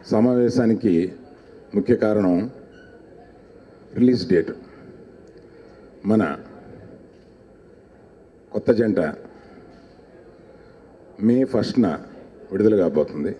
సమావేశానికి ముఖ్య కారణం రిలీజ్ డేట్ మన కొత్త జంట మే ఫస్ట్న విడుదల కాబోతుంది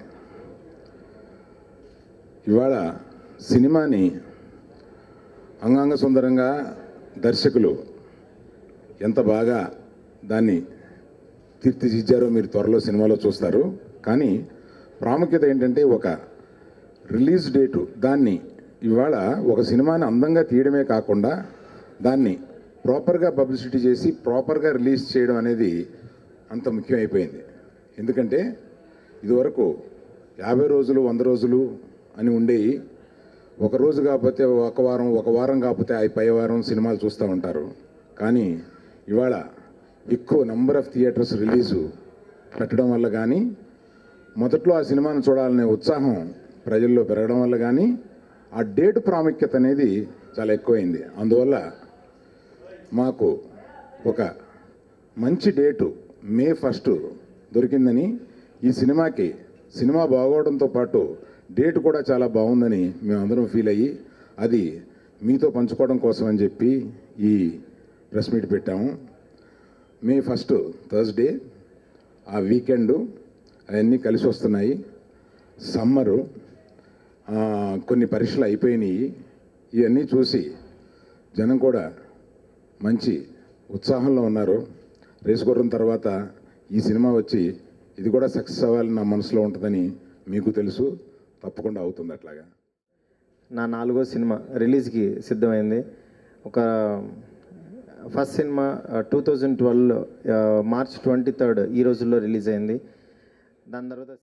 ఇవాళ సినిమాని అంగాంగ సుందరంగా దర్శకులు ఎంత బాగా దాన్ని తీర్చిదిద్దారో మీరు త్వరలో సినిమాలో చూస్తారు కానీ ప్రాముఖ్యత ఏంటంటే ఒక రిలీజ్ డేటు దాన్ని ఇవాళ ఒక సినిమాని అందంగా తీయడమే కాకుండా దాన్ని ప్రాపర్గా పబ్లిసిటీ చేసి ప్రాపర్గా రిలీజ్ చేయడం అనేది అంత ముఖ్యమైపోయింది ఎందుకంటే ఇదివరకు యాభై రోజులు వంద రోజులు అని ఉండేవి ఒక రోజు కాకపోతే ఒక వారం ఒక వారం కాకపోతే ఆ పై వారం సినిమాలు చూస్తూ ఉంటారు కానీ ఇవాళ ఎక్కువ నెంబర్ ఆఫ్ థియేటర్స్ రిలీజు పెట్టడం వల్ల కానీ మొదట్లో ఆ సినిమాను చూడాలనే ఉత్సాహం ప్రజల్లో పెరగడం వల్ల కానీ ఆ డేట్ ప్రాముఖ్యత అనేది చాలా ఎక్కువైంది అందువల్ల మాకు ఒక మంచి డేటు మే ఫస్ట్ దొరికిందని ఈ సినిమాకి సినిమా బాగోవడంతో పాటు డేట్ కూడా చాలా బాగుందని మేమందరం ఫీల్ అయ్యి అది మీతో పంచుకోవడం కోసం అని చెప్పి ఈ ప్రెస్ మీట్ పెట్టాము మే ఫస్ట్ థర్స్డే ఆ వీకెండ్ అవన్నీ కలిసి వస్తున్నాయి సమ్మరు ఆ, కొన్ని పరీక్షలు అయిపోయినాయి ఇవన్నీ చూసి జనం కూడా మంచి ఉత్సాహంలో ఉన్నారు రేసు గుర్రం తర్వాత ఈ సినిమా వచ్చి ఇది కూడా సక్సెస్ అవ్వాలని నా మనసులో ఉంటుందని మీకు తెలుసు తప్పకుండా అవుతుంది అట్లాగా నా నాలుగో సినిమా రిలీజ్కి సిద్ధమైంది ఒక first cinema two thousand twelve March twenty third ఈ రోజుల్లో రిలీజ్ అయింది దాని తర్వాత